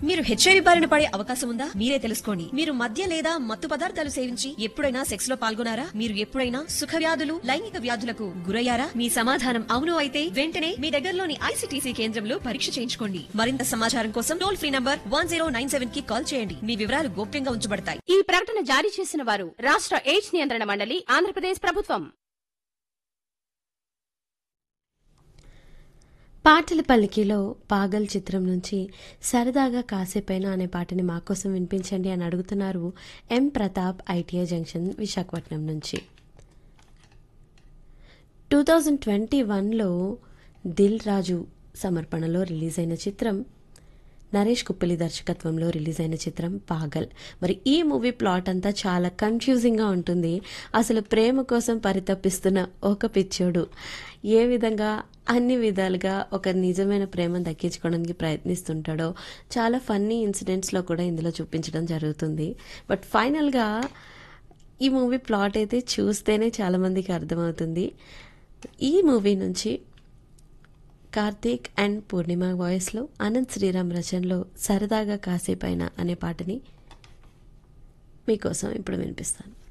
మీరు హెచ్ఐవి బారిన పడే అవకాశం ఉందా మీరే తెలుసుకోండి మీరు మద్య లేదా మత్తు పదార్థాలు సేవించి ఎప్పుడైనా సెక్స్ లో పాల్గొనారా మీరు ఎప్పుడైనా సుఖ వ్యాధులు లైంగిక వ్యాధులకు గురయ్యారా మీ సమాధానం అవును అయితే వెంటనే మీ దగ్గరలోని ఐసిటీసీ కేంద్రంలో పరీక్ష చేయించుకోండి మరింత సమాచారం కోసం టోల్ ఫ్రీ నంబర్ వన్ కి కాల్ చేయండి మీ వివరాలు గోప్యంగా ఉంచబడతాయి ఈ ప్రకటన జారీ చేసిన వారు రాష్ట్ర ఎయిడ్స్ నియంత్రణ మండలి ఆంధ్రప్రదేశ్ ప్రభుత్వం పాటల పల్లికిలో పాగల్ చిత్రం నుంచి సరదాగా కాసేపైనా అనే పాటని మా కోసం వినిపించండి అని అడుగుతున్నారు M Pratap ITI junction Visakhapatnam నుంచి టూ థౌజండ్ ట్వంటీ వన్లో దిల్ రాజు సమర్పణలో రిలీజ్ అయిన చిత్రం నరేష్ కుప్పలి దర్శకత్వంలో రిలీజ్ అయిన చిత్రం పాగల్ మరి ఈ మూవీ ప్లాట్ అంతా చాలా కన్ఫ్యూజింగ్గా ఉంటుంది అసలు ప్రేమ కోసం పరితపిస్తున్న ఒక పిచ్చోడు ఏ విధంగా అన్ని విధాలుగా ఒక నిజమైన ప్రేమను దక్కించుకోవడానికి ప్రయత్నిస్తుంటాడో చాలా ఫన్నీ ఇన్సిడెంట్స్లో కూడా ఇందులో చూపించడం జరుగుతుంది బట్ ఫైనల్గా ఈ మూవీ ప్లాట్ అయితే చూస్తేనే చాలామందికి అర్థమవుతుంది ఈ మూవీ నుంచి కార్తీక్ అండ్ పూర్ణిమ వాయిస్లో అనంత్ శ్రీరామ్ రచనలో సరదాగా కాసేపైన అనే పాటని మీకోసం ఇప్పుడు వినిపిస్తాను